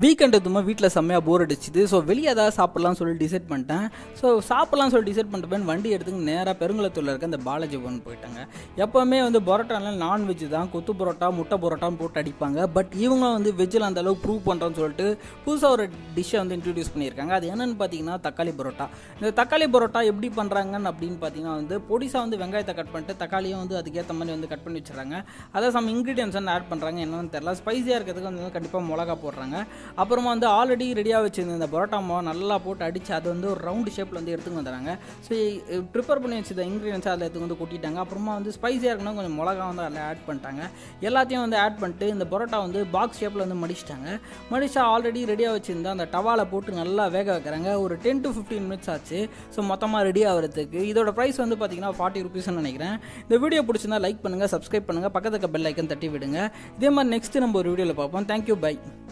weekend எதுவுமே வீட்டில் செம்மையாக போர் அடிச்சுது ஸோ வெளியே ஏதாவது சாப்பிட்லாம்னு சொல்லி டிசைட் பண்ணிட்டேன் ஸோ சாப்பிட்லாம்னு சொல்லி டிசைட் பண்ணிட்டேன் வண்டி எடுத்துங்க நேராக பெருங்குளத்தூரில் இருக்க அந்த பாலாஜி பவன் போயிட்டாங்க எப்போவுமே வந்து பரோட்டாலாம் நான்வெஜ் தான் கொத்து பரோட்டா முட்டை பரோட்டான்னு போட்டு அடிப்பாங்க பட் இவங்க வந்து வெஜ்ஜில் அந்த அளவுக்கு ப்ரூவ் பண்ணுறோன்னு சொல்லிட்டு புதுசாக ஒரு டிஷ்ஷை வந்து இன்ட்ரடியூஸ் பண்ணியிருக்காங்க அது என்னென்னு பார்த்தீங்கன்னா தக்காளி பரோட்டா இந்த தக்காளி பரோட்டா எப்படி பண்ணுறாங்கன்னு அப்படின்னு பார்த்தீங்கன்னா வந்து பொடிசாக வந்து வெங்காயத்தை கட் பண்ணிட்டு தக்காளியும் வந்து அதுக்கேற்ற மாதிரி வந்து கட் பண்ணி வச்சுறாங்க அதை சம் இன்க்ரீடியன்ஸ் வந்து ஆட் பண்ணுறாங்க என்னன்னு தெரியல ஸ்பைஸியாக இருக்கிறதுக்கு வந்து கண்டிப்பாக மிளகா போடுறாங்க அப்புறமா வந்து ஆல்ரெடி ரெடியாக வச்சிருந்த இந்த பரோட்டா மாவை நல்லா போட்டு அடித்து அது வந்து ஒரு ரவுண்டு ஷேப்பில் வந்து எடுத்துன்னு வந்துடுறாங்க ஸோ ப்ரிப்பேர் பண்ணி வச்ச இன்க்ரீடியன்ஸ் அதில் எடுத்து வந்து கொட்டிட்டாங்க அப்புறமா வந்து ஸ்பைஸியாக இருக்கணும் கொஞ்சம் மிளகா வந்து அதில் ஆட் பண்ணிட்டாங்க எல்லாத்தையும் வந்து ஆட் பண்ணிட்டு இந்த பரோட்டா வந்து பாக்ஸ் ஷேப்பில் வந்து மடிச்சிட்டாங்க மடிச்சா ஆல்ரெடி ரெடியாக வச்சுருந்த அந்த டவாவில் போட்டு நல்லா வேக வைக்கிறாங்க ஒரு டென் டு ஃபிஃப்டீன் மினிட்ஸ் ஆச்சு ஸோ மொத்தமாக ரெடி ஆகிறதுக்கு இதோட ப்ரைஸ் வந்து பார்த்தீங்கன்னா ஃபார்ட்டி ருபீஸ்னு நினைக்கிறேன் இந்த வீடியோ பிடிச்சிருந்தா லைக் பண்ணுங்கள் சப்ஸ்கிரைப் பண்ணுங்கள் பக்கத்துக்கு பெல் ஐக்கன் தட்டி விடுங்க இதே மாதிரி நெக்ஸ்ட் நம்ம ஒரு வீடியோவில் பார்ப்போம் தேங்க்யூ பை